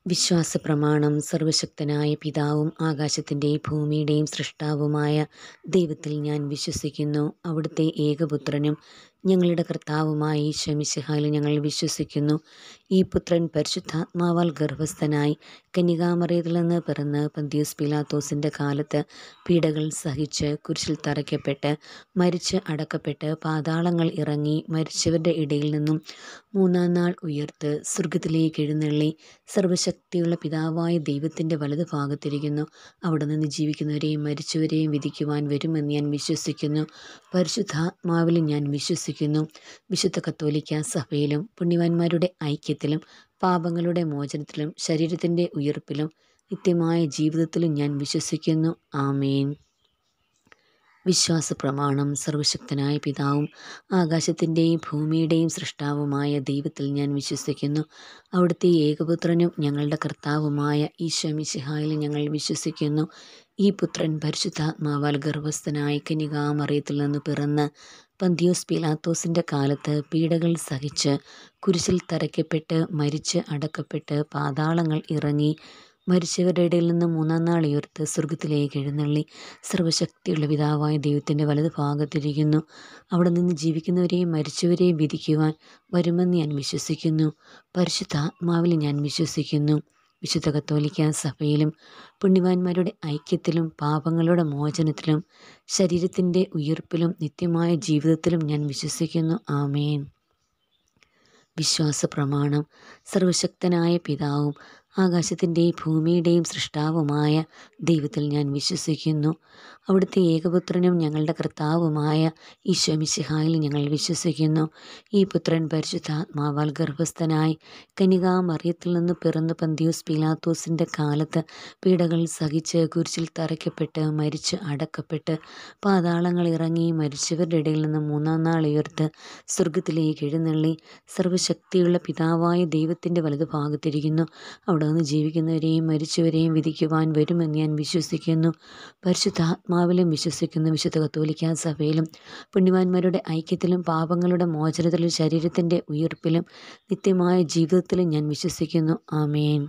വിശ്വാസ പ്രമാണം സർവശക്തനായ പിതാവും ആകാശത്തിൻ്റെയും ഭൂമിയുടെയും സൃഷ്ടാവുമായ ദൈവത്തിൽ ഞാൻ വിശ്വസിക്കുന്നു അവിടുത്തെ ഏകപുത്രനും ഞങ്ങളുടെ കർത്താവുമായ ഈശോമിശിഹായിൽ ഞങ്ങൾ വിശ്വസിക്കുന്നു ഈ പുത്രൻ പരിശുദ്ധാത്മാവാൽ ഗർഭസ്ഥനായി കന്യകാമറിയത്തിൽ നിന്ന് പിറന്ന് പന്തിയൂസ് പിലാത്തോസിൻ്റെ കാലത്ത് പീഡകൾ സഹിച്ച് കുരിശിൽ തറയ്ക്കപ്പെട്ട് മരിച്ച് അടക്കപ്പെട്ട് പാതാളങ്ങൾ ഇറങ്ങി മരിച്ചവരുടെ ഇടയിൽ നിന്നും മൂന്നാം നാൾ ഉയർത്ത് സ്വർഗത്തിലേക്ക് എഴുന്നള്ളി സർവശക്തിയുള്ള പിതാവായ ദൈവത്തിൻ്റെ വലതു ഭാഗത്തിരിക്കുന്നു അവിടെ നിന്ന് ജീവിക്കുന്നവരെയും മരിച്ചവരെയും വിധിക്കുവാൻ വരുമെന്ന് ഞാൻ വിശ്വസിക്കുന്നു പരിശുദ്ധാത്മാവിലും ഞാൻ വിശ്വസിക്കുന്നു വിശുദ്ധ കത്തോലിക്ക സഭയിലും പുണ്യവാന്മാരുടെ ഐക്യത്തിലും പാപങ്ങളുടെ മോചനത്തിലും ശരീരത്തിൻ്റെ ഉയർപ്പിലും നിത്യമായ ജീവിതത്തിലും ഞാൻ വിശ്വസിക്കുന്നു ആമേൻ വിശ്വാസ പ്രമാണം സർവശക്തനായ പിതാവും ആകാശത്തിൻ്റെയും ഭൂമിയുടെയും സൃഷ്ടാവുമായ ദൈവത്തിൽ ഞാൻ വിശ്വസിക്കുന്നു അവിടുത്തെ ഏകപുത്രനും ഞങ്ങളുടെ കർത്താവുമായ ഈശോമിശിഹായിൽ ഞങ്ങൾ വിശ്വസിക്കുന്നു ഈ പുത്രൻ പരിശുദ്ധാത്മാവാൽ ഗർഭസ്ഥനായി കനികാമറിയത്തിൽ നിന്ന് പിറന്ന് പന്തിയോസ് പിലാത്തോസിൻ്റെ കാലത്ത് പീഡകൾ സഹിച്ച് കുരിശിൽ തറയ്ക്കപ്പെട്ട് മരിച്ച് അടക്കപ്പെട്ട് പാതാളങ്ങൾ ഇറങ്ങി മരിച്ചവരുടെ ഇടയിൽ നിന്ന് മൂന്നാം നാൾ ഉയർത്ത് സ്വർഗത്തിലേക്ക് എഴുന്നള്ളി സർവശക്തിയുള്ള പിതാവായ ദൈവത്തിൻ്റെ വലത് ഭാഗത്തിരിക്കുന്നു അവിടെ നിന്ന് ജീവിക്കുന്നവരെയും മരിച്ചവരെയും വിധിക്കുവാൻ വരുമെന്ന് ഞാൻ വിശ്വസിക്കുന്നു പരിശുദ്ധാത്മാവിൽ ഞാൻ വിശ്വസിക്കുന്നു വിശുദ്ധ കത്തോലിക്ക സഭയിലും പുണ്യവാന്മാരുടെ ഐക്യത്തിലും പാപങ്ങളുടെ മോചനത്തിലും ശരീരത്തിൻ്റെ ഉയർപ്പിലും നിത്യമായ ജീവിതത്തിലും ഞാൻ വിശ്വസിക്കുന്നു ആമേൻ വിശ്വാസ പ്രമാണം സർവശക്തനായ പിതാവും ആകാശത്തിൻ്റെയും ഭൂമിയുടെയും സൃഷ്ടാവുമായ ദൈവത്തിൽ ഞാൻ വിശ്വസിക്കുന്നു അവിടുത്തെ ഏകപുത്രനും ഞങ്ങളുടെ കർത്താവുമായ ഈശോമിശിഹായിൽ ഞങ്ങൾ വിശ്വസിക്കുന്നു ഈ പുത്രൻ പരിശുദ്ധാത്മാവാൽ ഗർഭസ്ഥനായി കനികാമറിയത്തിൽ നിന്ന് പിറന്ന് പന്തിയൂസ് പിലാത്തോസിൻ്റെ കാലത്ത് പീഡകൾ സഹിച്ച് കുരിശിൽ തറയ്ക്കപ്പെട്ട് മരിച്ച് അടക്കപ്പെട്ട് പാതാളങ്ങൾ ഇറങ്ങി മരിച്ചവരുടെ ഇടയിൽ നിന്ന് മൂന്നാം നാൾ ഉയർത്ത് സ്വർഗത്തിലേക്ക് എഴുന്നള്ളി സർവശക്തിയുള്ള പിതാവായ ദൈവത്തിൻ്റെ വലതുഭാഗത്തിരിക്കുന്നു അവിടെ നിന്ന് ജീവിക്കുന്നവരെയും മരിച്ചവരെയും വിധിക്കുവാൻ വരുമെന്ന് ഞാൻ വിശ്വസിക്കുന്നു പരിശുദ്ധാത്മാവിലും വിശ്വസിക്കുന്നു വിശുദ്ധ കത്തോലിക്ക സഭയിലും പുണ്യവാന്മാരുടെ ഐക്യത്തിലും പാപങ്ങളുടെ മോചനത്തിലും ശരീരത്തിൻ്റെ ഉയർപ്പിലും നിത്യമായ ജീവിതത്തിലും ഞാൻ വിശ്വസിക്കുന്നു ആമേൻ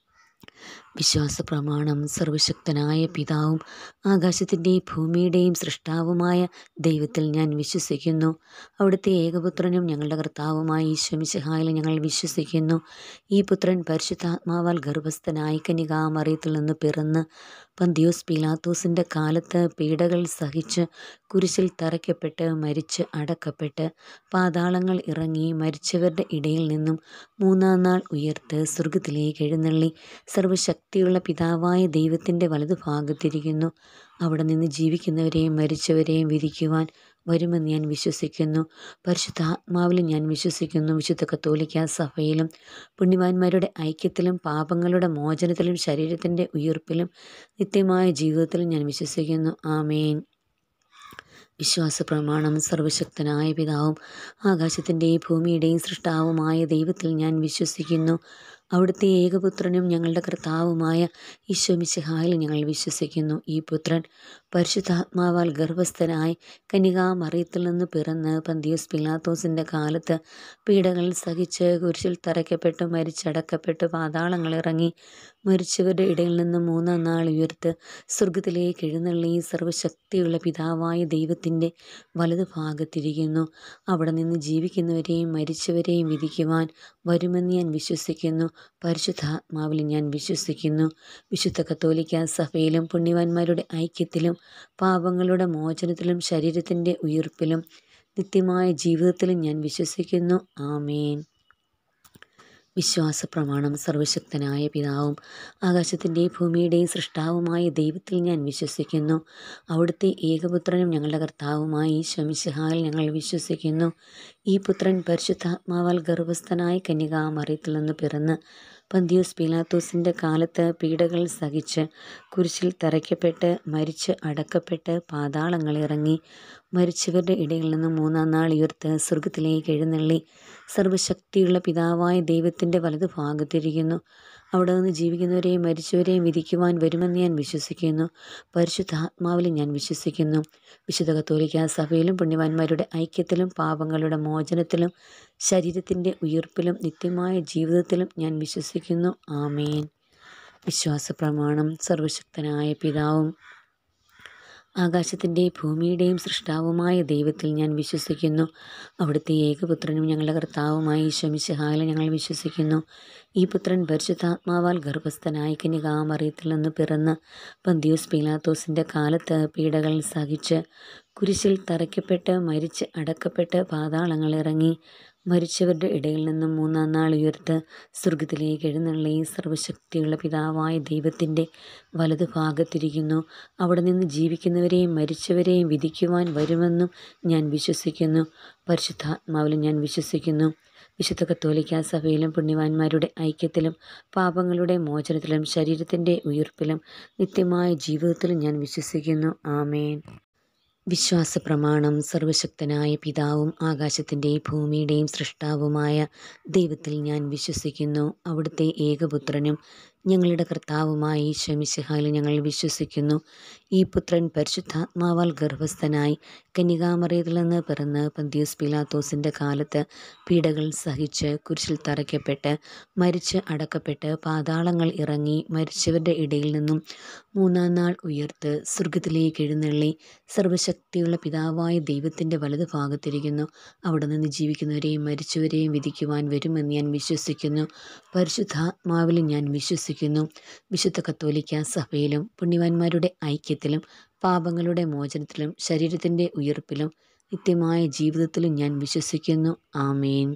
വിശ്വാസ പ്രമാണം സർവശക്തനായ പിതാവും ആകാശത്തിൻ്റെയും ഭൂമിയുടെയും സൃഷ്ടാവുമായ ദൈവത്തിൽ ഞാൻ വിശ്വസിക്കുന്നു അവിടുത്തെ ഏകപുത്രനും ഞങ്ങളുടെ കർത്താവുമായ ഈശ്വമിശഹായിൽ ഞങ്ങൾ വിശ്വസിക്കുന്നു ഈ പുത്രൻ പരിശുദ്ധാത്മാവാൽ ഗർഭസ്ഥനായി കനികാമറിയത്തിൽ നിന്ന് പിറന്ന് പന്തിയോസ് പിലാത്തോസിൻ്റെ കാലത്ത് പീഡകൾ സഹിച്ച് കുരിശിൽ തറയ്ക്കപ്പെട്ട് മരിച്ച് അടക്കപ്പെട്ട് പാതാളങ്ങൾ ഇറങ്ങി മരിച്ചവരുടെ ഇടയിൽ നിന്നും മൂന്നാം നാൾ ഉയർത്ത് സ്വർഗത്തിലേക്ക് എഴുന്നള്ളി സർവശക്തിയുള്ള പിതാവായ ദൈവത്തിൻ്റെ വലതുഭാഗത്തിരിക്കുന്നു അവിടെ നിന്ന് ജീവിക്കുന്നവരെയും മരിച്ചവരെയും വിധിക്കുവാൻ വരുമെന്ന് ഞാൻ വിശ്വസിക്കുന്നു പരിശുദ്ധാത്മാവിലും ഞാൻ വിശ്വസിക്കുന്നു വിശുദ്ധ കത്തോലിക്ക സഭയിലും പുണ്യവാന്മാരുടെ ഐക്യത്തിലും പാപങ്ങളുടെ മോചനത്തിലും ശരീരത്തിൻ്റെ ഉയർപ്പിലും നിത്യമായ ജീവിതത്തിലും ഞാൻ വിശ്വസിക്കുന്നു ആമേൻ വിശ്വാസ പ്രമാണം സർവശക്തനായ പിതാവും ആകാശത്തിൻ്റെയും ഭൂമിയുടെയും സൃഷ്ടാവുമായ ദൈവത്തിൽ ഞാൻ വിശ്വസിക്കുന്നു അവിടുത്തെ ഏകപുത്രനും ഞങ്ങളുടെ കർത്താവുമായ ഈശോമിശിഹായിൽ ഞങ്ങൾ വിശ്വസിക്കുന്നു ഈ പുത്രൻ പരിശുദ്ധാത്മാവാൽ ഗർഭസ്ഥനായി കനികാമറിയത്തിൽ നിന്ന് പിറന്ന് പന്തിയോസ് പിലാത്തോസിൻ്റെ കാലത്ത് പീഡകൾ സഹിച്ച് കുരിശിൽ തറയ്ക്കപ്പെട്ട് മരിച്ചടക്കപ്പെട്ട് പാതാളങ്ങൾ ഇറങ്ങി മരിച്ചവരുടെ ഇടയിൽ നിന്ന് മൂന്നാം നാൾ ഉയർത്ത് സ്വർഗത്തിലേക്ക് എഴുന്നള്ളി സർവശക്തിയുള്ള പിതാവായ ദൈവത്തിൻ്റെ വലതു ഭാഗത്തിരിക്കുന്നു അവിടെ നിന്ന് ജീവിക്കുന്നവരെയും മരിച്ചവരെയും വിധിക്കുവാൻ വരുമെന്ന് ഞാൻ വിശ്വസിക്കുന്നു പരിശുദ്ധാത്മാവിൽ ഞാൻ വിശ്വസിക്കുന്നു വിശുദ്ധ കത്തോലിക്ക സഭയിലും പുണ്യവാന്മാരുടെ ഐക്യത്തിലും പാപങ്ങളുടെ മോചനത്തിലും ശരീരത്തിൻ്റെ ഉയർപ്പിലും നിത്യമായ ജീവിതത്തിലും ഞാൻ വിശ്വസിക്കുന്നു ആമേൻ വിശ്വാസ പ്രമാണം സർവശക്തനായ പിതാവും ആകാശത്തിൻ്റെയും ഭൂമിയുടെയും സൃഷ്ടാവുമായ ദൈവത്തിൽ ഞാൻ വിശ്വസിക്കുന്നു അവിടുത്തെ ഏകപുത്രനും ഞങ്ങളുടെ കർത്താവുമായ ഈ ശമിശഹാൽ ഞങ്ങൾ വിശ്വസിക്കുന്നു ഈ പുത്രൻ പരിശുദ്ധാത്മാവാൽ ഗർഭസ്ഥനായ കന്യകാമറിയത്തിൽ നിന്ന് പിറന്ന് പന്തിയോസ് പിലാത്തോസിൻ്റെ കാലത്ത് പീഡകൾ സഹിച്ച് കുരിശിൽ തറയ്ക്കപ്പെട്ട് മരിച്ച് അടക്കപ്പെട്ട് പാതാളങ്ങൾ ഇറങ്ങി മരിച്ചവരുടെ ഇടയിൽ നിന്ന് മൂന്നാം നാൾ ഉയർത്ത് സ്വർഗത്തിലേക്ക് എഴുന്നള്ളി സർവശക്തിയുള്ള പിതാവായ ദൈവത്തിൻ്റെ വലതു ഭാഗത്തിരിക്കുന്നു അവിടെ നിന്ന് ജീവിക്കുന്നവരെയും മരിച്ചവരെയും വിധിക്കുവാൻ വരുമെന്ന് ഞാൻ വിശ്വസിക്കുന്നു പരിശുദ്ധാത്മാവിലും ഞാൻ വിശ്വസിക്കുന്നു വിശുദ്ധ കത്തോലിക്ക സഭയിലും പുണ്യവാന്മാരുടെ ഐക്യത്തിലും പാപങ്ങളുടെ മോചനത്തിലും ശരീരത്തിൻ്റെ ഉയർപ്പിലും നിത്യമായ ജീവിതത്തിലും ഞാൻ വിശ്വസിക്കുന്നു വിശ്വസിക്കുന്നു ആമേൻ വിശ്വാസ പ്രമാണം സർവശക്തനായ പിതാവും ആകാശത്തിൻ്റെയും ഭൂമിയുടെയും സൃഷ്ടാവുമായ ദൈവത്തിൽ ഞാൻ വിശ്വസിക്കുന്നു അവിടുത്തെ ഏകപുത്രനും ഞങ്ങളുടെ കർത്താവുമായി ഈശോമിശിഹായിൽ ഞങ്ങൾ വിശ്വസിക്കുന്നു ഈ പുത്രൻ പരിശുദ്ധാത്മാവാൽ ഗർഭസ്ഥനായി കന്യകാമറിയത്തിൽ നിന്ന് പിറന്ന് പന്തിയോസ് പീലാത്തോസിൻ്റെ കാലത്ത് പീഡകൾ സഹിച്ച് കുരിശിൽ തറയ്ക്കപ്പെട്ട് മരിച്ച് അടക്കപ്പെട്ട് പാതാളങ്ങൾ ഇറങ്ങി മരിച്ചവരുടെ ഇടയിൽ നിന്നും മൂന്നാം നാൾ ഉയർത്ത് സ്വർഗത്തിലേക്ക് എഴുന്നള്ളി സർവശക്തിയുള്ള പിതാവായ ദൈവത്തിൻ്റെ വലതുഭാഗത്തിരിക്കുന്നു അവിടെ നിന്ന് ജീവിക്കുന്നവരെയും മരിച്ചവരെയും വിധിക്കുവാൻ വരുമെന്നും ഞാൻ വിശ്വസിക്കുന്നു പരിശുദ്ധാത്മാവിലും ഞാൻ വിശ്വസിക്കുന്നു വിശുദ്ധ കത്തോലിക്ക സഭയിലും പുണ്യവാന്മാരുടെ ഐക്യത്തിലും പാപങ്ങളുടെ മോചനത്തിലും ശരീരത്തിൻ്റെ ഉയർപ്പിലും നിത്യമായ ജീവിതത്തിലും ഞാൻ വിശ്വസിക്കുന്നു ആമേൻ വിശ്വാസ പ്രമാണം സർവശക്തനായ പിതാവും ആകാശത്തിൻ്റെയും ഭൂമിയുടെയും സൃഷ്ടാവുമായ ദൈവത്തിൽ ഞാൻ വിശ്വസിക്കുന്നു അവിടുത്തെ ഏകപുത്രനും ഞങ്ങളുടെ കർത്താവുമായ ഈശ്വമിശിഹായിൽ ഞങ്ങൾ വിശ്വസിക്കുന്നു ഈ പുത്രൻ പരിശുദ്ധാത്മാവാൽ ഗർഭസ്ഥനായി കന്യകാമറിയത്തിൽ നിന്ന് പിറന്ന് പന്തിയൂസ് പിലാത്തോസിൻ്റെ കാലത്ത് പീഡകൾ സഹിച്ച് കുരിശിൽ തറയ്ക്കപ്പെട്ട് മരിച്ച് അടക്കപ്പെട്ട് പാതാളങ്ങൾ ഇറങ്ങി മരിച്ചവരുടെ ഇടയിൽ നിന്നും മൂന്നാം നാൾ ഉയർത്ത് സ്വർഗത്തിലേക്ക് എഴുന്നള്ളി സർവശക്തിയുള്ള പിതാവായ ദൈവത്തിൻ്റെ വലതു ഭാഗത്തിരിക്കുന്നു അവിടെ നിന്ന് ജീവിക്കുന്നവരെയും മരിച്ചവരെയും വിധിക്കുവാൻ വരുമെന്ന് ഞാൻ വിശ്വസിക്കുന്നു പരിശുദ്ധാത്മാവിലും ഞാൻ വിശ്വസിക്കുന്നു വിശുദ്ധ കത്തോലിക്ക സഭയിലും പുണ്യവാന്മാരുടെ ഐക്യത്തിലും പാപങ്ങളുടെ മോചനത്തിലും ശരീരത്തിൻ്റെ ഉയർപ്പിലും നിത്യമായ ജീവിതത്തിലും ഞാൻ വിശ്വസിക്കുന്നു ആമേൻ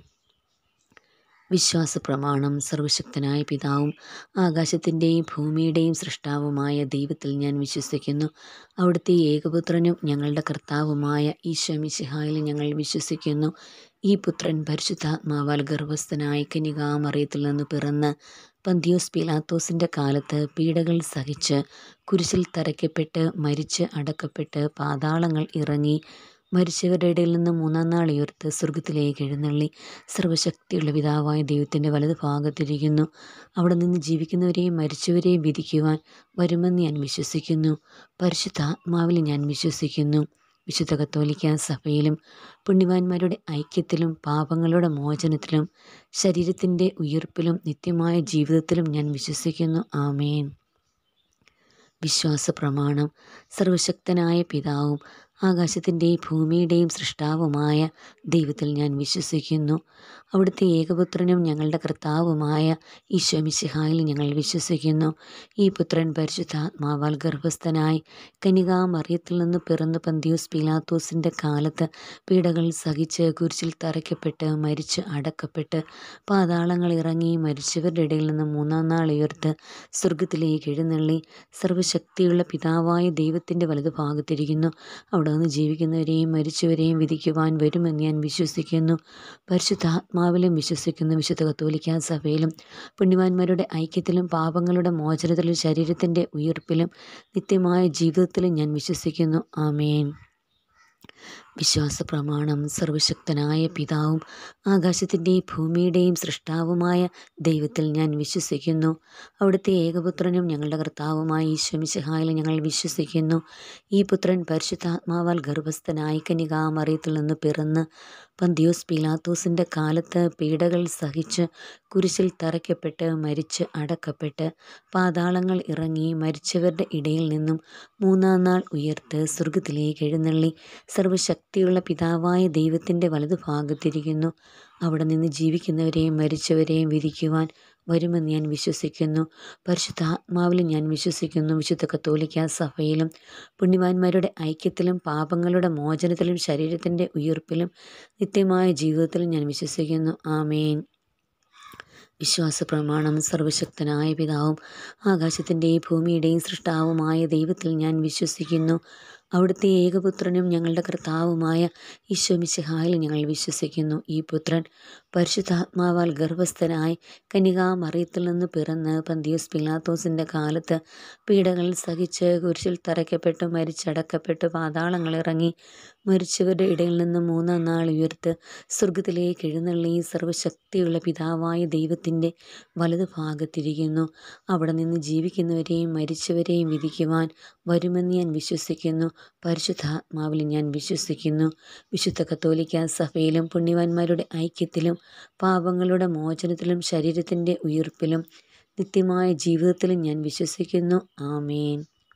വിശ്വാസ പ്രമാണം സർവശക്തനായ പിതാവും ആകാശത്തിൻ്റെയും ഭൂമിയുടെയും സൃഷ്ടാവുമായ ദൈവത്തിൽ ഞാൻ വിശ്വസിക്കുന്നു അവിടുത്തെ ഏകപുത്രനും ഞങ്ങളുടെ കർത്താവുമായ ഈശോമിശിഹായിൽ ഞങ്ങൾ വിശ്വസിക്കുന്നു ഈ പുത്രൻ പരിശുദ്ധാത്മാവാൽ ഗർഭസ്ഥനായി കന്യകാമറിയത്തിൽ നിന്ന് പിറന്ന് പന്തിയോസ് പിലാത്തോസിൻ്റെ കാലത്ത് പീഡകൾ സഹിച്ച് കുരിശിൽ തറയ്ക്കപ്പെട്ട് മരിച്ച് അടക്കപ്പെട്ട് പാതാളങ്ങൾ ഇറങ്ങി മരിച്ചവരുടെ ഇടയിൽ നിന്ന് മൂന്നാം നാൾ ഉയർത്ത് സ്വർഗത്തിലേക്ക് എഴുന്നള്ളി സർവശക്തിയുള്ള പിതാവായ ദൈവത്തിൻ്റെ വലത് ഭാഗത്തിരിക്കുന്നു അവിടെ നിന്ന് ജീവിക്കുന്നവരെയും മരിച്ചവരെയും വിധിക്കുവാൻ വരുമെന്ന് ഞാൻ വിശ്വസിക്കുന്നു പരിശുദ്ധാത്മാവിൽ ഞാൻ വിശ്വസിക്കുന്നു വിശുദ്ധ കത്തോലിക്ക സഭയിലും പുണ്യവാന്മാരുടെ ഐക്യത്തിലും പാപങ്ങളുടെ മോചനത്തിലും ശരീരത്തിൻ്റെ ഉയർപ്പിലും നിത്യമായ ജീവിതത്തിലും ഞാൻ വിശ്വസിക്കുന്നു ആമേൻ വിശ്വാസ പ്രമാണം സർവശക്തനായ പിതാവും ആകാശത്തിൻ്റെയും ഭൂമിയുടെയും സൃഷ്ടാവുമായ ദൈവത്തിൽ ഞാൻ വിശ്വസിക്കുന്നു അവിടുത്തെ ഏകപുത്രനും ഞങ്ങളുടെ കർത്താവുമായ ഈശോമിശിഹായിൽ ഞങ്ങൾ വിശ്വസിക്കുന്നു ഈ പുത്രൻ പരിശുദ്ധാത്മാവാൽ ഗർഭസ്ഥനായി കനികാമറിയത്തിൽ നിന്ന് പിറന്ന് പന്തിയൂസ് പീലാത്തോസിൻ്റെ കാലത്ത് പീഡകൾ സഹിച്ച് കുരിശിൽ തറയ്ക്കപ്പെട്ട് മരിച്ച് അടക്കപ്പെട്ട് പാതാളങ്ങൾ ഇറങ്ങി മരിച്ചവരുടെ ഇടയിൽ നിന്ന് മൂന്നാം നാൾ ഉയർത്ത് സ്വർഗത്തിലേക്ക് എഴുന്നള്ളി സർവശക്തിയുള്ള പിതാവായ ദൈവത്തിൻ്റെ വലതുഭാഗത്തിരിക്കുന്നു അവിടെ നിന്ന് ജീവിക്കുന്നവരെയും മരിച്ചവരെയും വിധിക്കുവാൻ വരുമെന്ന് ഞാൻ വിശ്വസിക്കുന്നു പരിശുദ്ധാത്മാവിലും വിശ്വസിക്കുന്നു വിശുദ്ധ കത്തോലിക്ക സഭയിലും പുണ്യവാന്മാരുടെ ഐക്യത്തിലും പാപങ്ങളുടെ മോചനത്തിലും ശരീരത്തിൻ്റെ ഉയർപ്പിലും നിത്യമായ ജീവിതത്തിലും ഞാൻ വിശ്വസിക്കുന്നു ആമേൻ വിശ്വാസ പ്രമാണം സർവശക്തനായ പിതാവും ആകാശത്തിൻ്റെയും ഭൂമിയുടെയും സൃഷ്ടാവുമായ ദൈവത്തിൽ ഞാൻ വിശ്വസിക്കുന്നു അവിടുത്തെ ഏകപുത്രനും ഞങ്ങളുടെ കർത്താവുമായ ഈശ്വമിശഹായിൽ ഞങ്ങൾ വിശ്വസിക്കുന്നു ഈ പുത്രൻ പരിശുദ്ധാത്മാവാൽ ഗർഭസ്ഥനായി കനികാമറിയത്തിൽ നിന്ന് പിറന്ന് പന്തിയോസ് പീലാത്തോസിൻ്റെ കാലത്ത് പീഡകൾ സഹിച്ച് കുരിശിൽ തറയ്ക്കപ്പെട്ട് മരിച്ച് അടക്കപ്പെട്ട് പാതാളങ്ങൾ ഇറങ്ങി മരിച്ചവരുടെ ഇടയിൽ നിന്നും മൂന്നാം നാൾ ഉയർത്ത് സ്വർഗത്തിലേക്ക് എഴുന്നള്ളി സർവശക്തിയുള്ള പിതാവായ ദൈവത്തിൻ്റെ വലതുഭാഗത്തിരിക്കുന്നു അവിടെ നിന്ന് ജീവിക്കുന്നവരെയും മരിച്ചവരെയും വിധിക്കുവാൻ വരുമെന്ന് ഞാൻ വിശ്വസിക്കുന്നു പരിശുദ്ധാത്മാവിലും ഞാൻ വിശ്വസിക്കുന്നു വിശുദ്ധ കത്തോലിക്ക സഭയിലും പുണ്യവാന്മാരുടെ ഐക്യത്തിലും പാപങ്ങളുടെ മോചനത്തിലും ശരീരത്തിൻ്റെ ഉയർപ്പിലും നിത്യമായ ജീവിതത്തിലും ഞാൻ വിശ്വസിക്കുന്നു ആമേൻ വിശ്വാസ പ്രമാണം സർവശക്തനായ പിതാവും ആകാശത്തിൻ്റെയും ഭൂമിയുടെയും സൃഷ്ടാവുമായ ദൈവത്തിൽ ഞാൻ വിശ്വസിക്കുന്നു അവിടുത്തെ ഏകപുത്രനും ഞങ്ങളുടെ കർത്താവുമായ ഈശോമിശിഹായിൽ ഞങ്ങൾ വിശ്വസിക്കുന്നു ഈ പുത്രൻ പരിശുദ്ധാത്മാവാൽ ഗർഭസ്ഥനായി കനികാമറിയത്തിൽ നിന്ന് പിറന്ന് പന്തിയോസ് പിലാത്തോസിൻ്റെ കാലത്ത് പീഡകൾ സഹിച്ച് കുരിശിൽ തറയ്ക്കപ്പെട്ടു മരിച്ചടക്കപ്പെട്ടു പാതാളങ്ങൾ ഇറങ്ങി മരിച്ചവരുടെ ഇടയിൽ നിന്ന് മൂന്നാം നാൾ ഉയർത്ത് സ്വർഗത്തിലേക്ക് എഴുന്നള്ളി സർവശക്തിയുള്ള പിതാവായ ദൈവത്തിൻ്റെ വലതു ഭാഗത്തിരിക്കുന്നു അവിടെ നിന്ന് ജീവിക്കുന്നവരെയും മരിച്ചവരെയും വിധിക്കുവാൻ വരുമെന്ന് ഞാൻ വിശ്വസിക്കുന്നു പരിശുദ്ധാത്മാവിൽ ഞാൻ വിശ്വസിക്കുന്നു വിശുദ്ധ കത്തോലിക്ക സഭയിലും പുണ്യവാന്മാരുടെ ഐക്യത്തിലും പാപങ്ങളുടെ മോചനത്തിലും ശരീരത്തിൻ്റെ ഉയിർപ്പിലും നിത്യമായ ജീവിതത്തിലും ഞാൻ വിശ്വസിക്കുന്നു ആമേൻ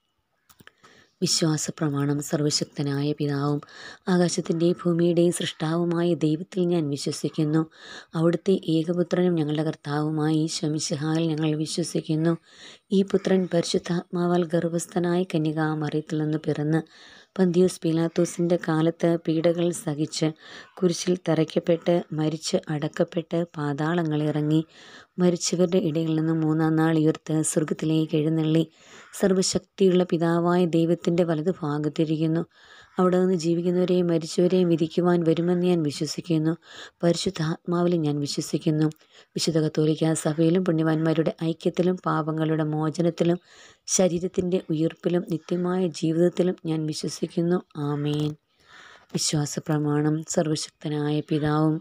വിശ്വാസ പ്രമാണം സർവശക്തനായ പിതാവും ആകാശത്തിൻ്റെയും ഭൂമിയുടെയും സൃഷ്ടാവുമായ ദൈവത്തിൽ ഞാൻ വിശ്വസിക്കുന്നു അവിടുത്തെ ഏകപുത്രനും ഞങ്ങളുടെ കർത്താവുമായ ഈശ്വമിശഹാൽ ഞങ്ങൾ വിശ്വസിക്കുന്നു ഈ പുത്രൻ പരിശുദ്ധാത്മാവാൽ ഗർഭസ്ഥനായ കന്യകാമറിയത്തിൽ നിന്ന് പിറന്ന് പന്തിയോസ് പീലാത്തോസിൻ്റെ കാലത്ത് പീഡകൾ സഹിച്ച് കുരിശിൽ തറയ്ക്കപ്പെട്ട് മരിച്ച് അടക്കപ്പെട്ട് പാതാളങ്ങളിറങ്ങി മരിച്ചവരുടെ ഇടയിൽ നിന്ന് മൂന്നാം നാൾ ഉയർത്ത് സ്വർഗത്തിലേക്ക് എഴുന്നള്ളി സർവശക്തിയുള്ള പിതാവായ ദൈവത്തിൻ്റെ വലതു ഭാഗത്തിരിക്കുന്നു അവിടെ നിന്ന് ജീവിക്കുന്നവരെയും മരിച്ചവരെയും വിധിക്കുവാൻ വരുമെന്ന് ഞാൻ വിശ്വസിക്കുന്നു പരിശുദ്ധാത്മാവിൽ ഞാൻ വിശ്വസിക്കുന്നു വിശുദ്ധ കത്തോലിക്ക സഭയിലും പുണ്യവാന്മാരുടെ ഐക്യത്തിലും പാപങ്ങളുടെ മോചനത്തിലും ശരീരത്തിൻ്റെ ഉയർപ്പിലും നിത്യമായ ജീവിതത്തിലും ഞാൻ വിശ്വസിക്കുന്നു ആമേൻ വിശ്വാസ പ്രമാണം സർവശക്തനായ പിതാവും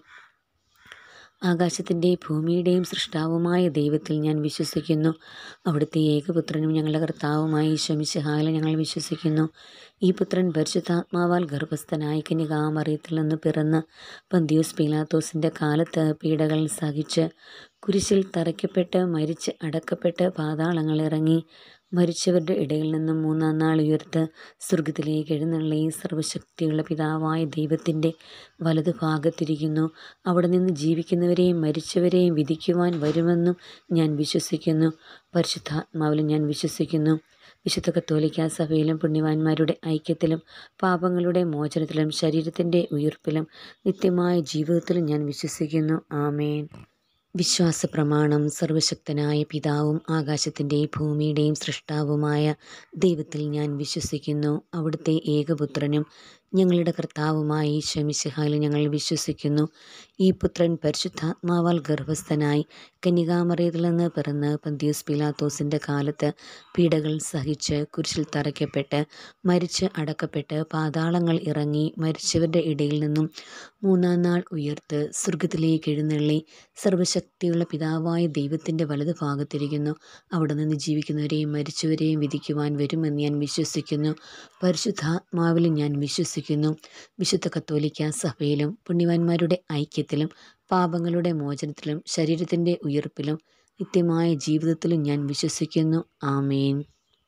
ആകാശത്തിൻ്റെയും ഭൂമിയുടെയും സൃഷ്ടാവുമായ ദൈവത്തിൽ ഞാൻ വിശ്വസിക്കുന്നു അവിടുത്തെ ഏകപുത്രനും ഞങ്ങളുടെ കർത്താവുമായി ഈശ്വമിശഹാല ഞങ്ങൾ വിശ്വസിക്കുന്നു ഈ പുത്രൻ പരിശുദ്ധാത്മാവാൽ ഗർഭസ്ഥനായ കന്യകാമറിയത്തിൽ നിന്ന് പിറന്ന് പന്തിയോസ് പീലാത്തോസിൻ്റെ കാലത്ത് പീഡകൾ സഹിച്ച് കുരിശിൽ തറയ്ക്കപ്പെട്ട് മരിച്ച് അടക്കപ്പെട്ട് പാതാളങ്ങളിറങ്ങി മരിച്ചവരുടെ ഇടയിൽ നിന്നും മൂന്നാം നാൾ ഉയർത്ത് സ്വർഗത്തിലേക്ക് എഴുന്നള്ളി സർവശക്തിയുള്ള പിതാവായ ദൈവത്തിൻ്റെ വലതു ഭാഗത്തിരിക്കുന്നു അവിടെ നിന്ന് ജീവിക്കുന്നവരെയും മരിച്ചവരെയും വിധിക്കുവാൻ വരുമെന്നും ഞാൻ വിശ്വസിക്കുന്നു പരിശുദ്ധാത്മാവിലും ഞാൻ വിശ്വസിക്കുന്നു വിശുദ്ധ കത്തോലിക്ക സഭയിലും പുണ്യവാന്മാരുടെ ഐക്യത്തിലും പാപങ്ങളുടെ മോചനത്തിലും ശരീരത്തിൻ്റെ ഉയർപ്പിലും നിത്യമായ ജീവിതത്തിലും ഞാൻ വിശ്വസിക്കുന്നു ആമേൻ വിശ്വാസ പ്രമാണം സർവശക്തനായ പിതാവും ആകാശത്തിൻ്റെയും ഭൂമിയുടെയും സൃഷ്ടാവുമായ ദൈവത്തിൽ ഞാൻ വിശ്വസിക്കുന്നു അവിടുത്തെ ഏകപുത്രനും ഞങ്ങളുടെ കർത്താവുമായ ഈശ്വമിശിഹായിൽ ഞങ്ങൾ വിശ്വസിക്കുന്നു ഈ പുത്രൻ പരിശുദ്ധാത്മാവാൽ ഗർഭസ്ഥനായി കന്യകാമറിയത്തിൽ നിന്ന് പിറന്ന് പന്തിയോസ് പിലാത്തോസിൻ്റെ കാലത്ത് പീഡകൾ സഹിച്ച് കുരിശിൽ തറയ്ക്കപ്പെട്ട് മരിച്ച് അടക്കപ്പെട്ട് പാതാളങ്ങൾ ഇറങ്ങി മരിച്ചവരുടെ ഇടയിൽ നിന്നും മൂന്നാം നാൾ ഉയർത്ത് സ്വർഗത്തിലേക്ക് എഴുന്നള്ളി സർവശക്തിയുള്ള പിതാവായ ദൈവത്തിൻ്റെ വലതു ഭാഗത്തിരിക്കുന്നു അവിടെ നിന്ന് ജീവിക്കുന്നവരെയും മരിച്ചവരെയും വിധിക്കുവാൻ വരുമെന്ന് ഞാൻ വിശ്വസിക്കുന്നു പരിശുദ്ധാത്മാവിലും ഞാൻ വിശ്വസിക്കുന്നു വിശുദ്ധ കത്തോലിക്ക സഭയിലും പുണ്യവാന്മാരുടെ ഐക്യത്തിലും പാപങ്ങളുടെ മോചനത്തിലും ശരീരത്തിൻ്റെ ഉയർപ്പിലും നിത്യമായ ജീവിതത്തിലും ഞാൻ വിശ്വസിക്കുന്നു ആമേൻ